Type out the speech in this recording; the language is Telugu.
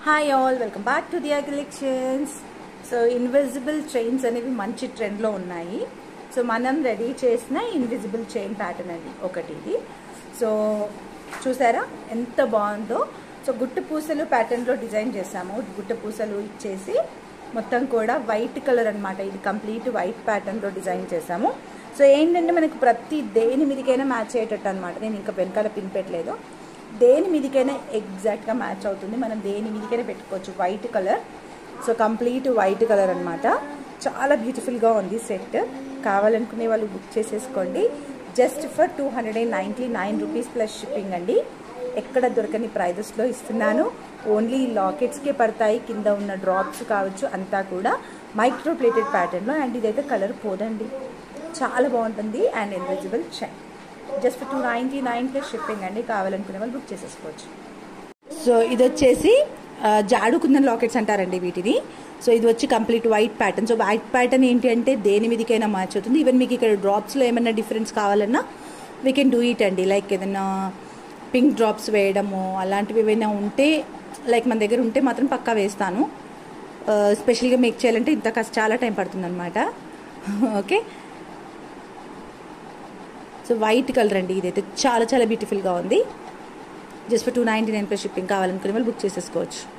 hi all welcome back to Diya collections so invisible chains అనేవి మంచి ట్రెండ్లో ఉన్నాయి సో మనం రెడీ చేసిన ఇన్విజిబుల్ చైన్ ప్యాటర్న్ అది ఒకటి ఇది సో చూసారా ఎంత బాగుందో సో గుట్టు పూసలు ప్యాటర్న్లో డిజైన్ చేసాము గుట్టు పూసలు ఇచ్చేసి మొత్తం కూడా వైట్ కలర్ అనమాట ఇది కంప్లీట్ వైట్ ప్యాటర్న్లో డిజైన్ చేసాము సో ఏంటంటే మనకు ప్రతి దేని మీదకైనా మ్యాచ్ అయ్యేటట్టు అనమాట నేను ఇంకా వెనకాల పిన్ పెట్టలేదు దేని మీదకైనా ఎగ్జాక్ట్గా మ్యాచ్ అవుతుంది మనం దేని మీదకైనా పెట్టుకోవచ్చు white colour so complete white colour అనమాట చాలా బ్యూటిఫుల్గా ఉంది సెట్ కావాలనుకునే వాళ్ళు బుక్ చేసేసుకోండి just for two hundred and ninety nine rupees plus shipping అండి ఎక్కడ దొరకని ప్రైజెస్లో ఇస్తున్నాను ఓన్లీ లాకెట్స్కే పడతాయి కింద ఉన్న డ్రాప్స్ కావచ్చు అంతా కూడా మైక్రో ప్లేటెడ్ ప్యాటర్న్లో అండ్ ఇదైతే కలర్ పోదండి చాలా బాగుంటుంది and invisible chain just two ninety nine plus shipping అండి కావాలనుకునే వాళ్ళు బుక్ చేసేసుకోవచ్చు సో ఇది వచ్చేసి జాడుకుందన్ లాకెట్స్ అంటారండి వీటిని సో ఇది వచ్చి complete white pattern so white pattern ఏంటి అంటే దేని మీదకైనా మ్యాచ్ అవుతుంది ఈవెన్ మీకు ఇక్కడ డ్రాప్స్లో ఏమైనా డిఫరెన్స్ కావాలన్నా వీ కెన్ డూ ఇట్ అండి లైక్ ఏదైనా పింక్ డ్రాప్స్ వేయడము అలాంటివి ఏమైనా ఉంటే లైక్ మన దగ్గర ఉంటే మాత్రం పక్కా వేస్తాను స్పెషల్గా మేక్ చేయాలంటే ఇంత కష్ట చాలా టైం పడుతుంది అనమాట ఓకే సో వైట్ కలర్ అండి ఇదైతే చాలా చాలా బ్యూటిఫుల్గా ఉంది just for two ninety nine plus shipping కావాలనుకునే వాళ్ళు బుక్ చేసేసుకోవచ్చు